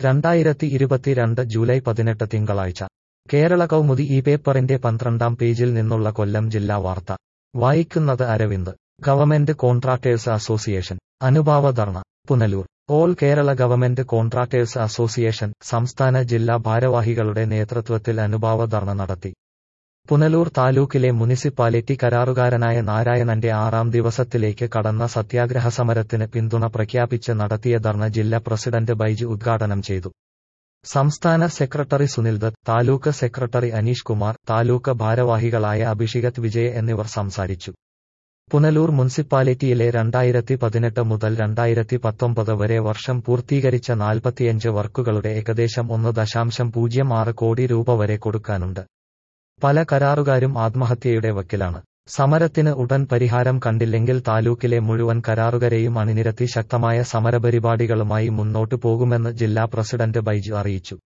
രണ്ടായിരത്തി ഇരുപത്തിരണ്ട് ജൂലൈ പതിനെട്ട് തിങ്കളാഴ്ച കേരള കൗമുദി ഈ പേപ്പറിന്റെ പന്ത്രണ്ടാം പേജിൽ നിന്നുള്ള കൊല്ലം ജില്ലാ വാർത്ത വായിക്കുന്നത് അരവിന്ദ് ഗവൺമെന്റ് കോൺട്രാക്ടേഴ്സ് അസോസിയേഷൻ അനുഭാവ dharna Punalur all Kerala government contractors association സംസ്ഥാന ജില്ലാ ഭാരവാഹികളുടെ നേതൃത്വത്തിൽ അനുഭാവ ധർണ നടത്തി പുനലൂർ താലൂക്കിലെ മുനിസിപ്പാലിറ്റി കരാറുകാരനായ നാരായണന്റെ ആറാം ദിവസത്തിലേക്ക് കടന്ന സത്യാഗ്രഹ സമരത്തിന് പിന്തുണ പ്രഖ്യാപിച്ച് നടത്തിയ ധർണ ജില്ലാ പ്രസിഡന്റ് ബൈജു ഉദ്ഘാടനം ചെയ്തു സംസ്ഥാന സെക്രട്ടറി സുനിൽ ദത്ത് താലൂക്ക് സെക്രട്ടറി അനീഷ് കുമാർ താലൂക്ക് ഭാരവാഹികളായ അഭിഷികത് വിജയ് എന്നിവർ സംസാരിച്ചു പുനലൂർ മുനിസിപ്പാലിറ്റിയിലെ രണ്ടായിരത്തി പതിനെട്ട് മുതൽ രണ്ടായിരത്തി പത്തൊമ്പത് വരെ വർഷം പൂർത്തീകരിച്ച നാൽപ്പത്തിയഞ്ച് വർക്കുകളുടെ ഏകദേശം ഒന്ന് ദശാംശം പൂജ്യം ആറ് കോടി രൂപ വരെ കൊടുക്കാനുണ്ട് പല കരാറുകാരും ആത്മഹത്യയുടെ വക്കിലാണ് സമരത്തിന് ഉടൻ പരിഹാരം കണ്ടില്ലെങ്കിൽ താലൂക്കിലെ മുഴുവൻ കരാറുകാരെയും അണിനിരത്തി ശക്തമായ സമരപരിപാടികളുമായി മുന്നോട്ടു പോകുമെന്ന് ജില്ലാ പ്രസിഡന്റ് ബൈജു അറിയിച്ചു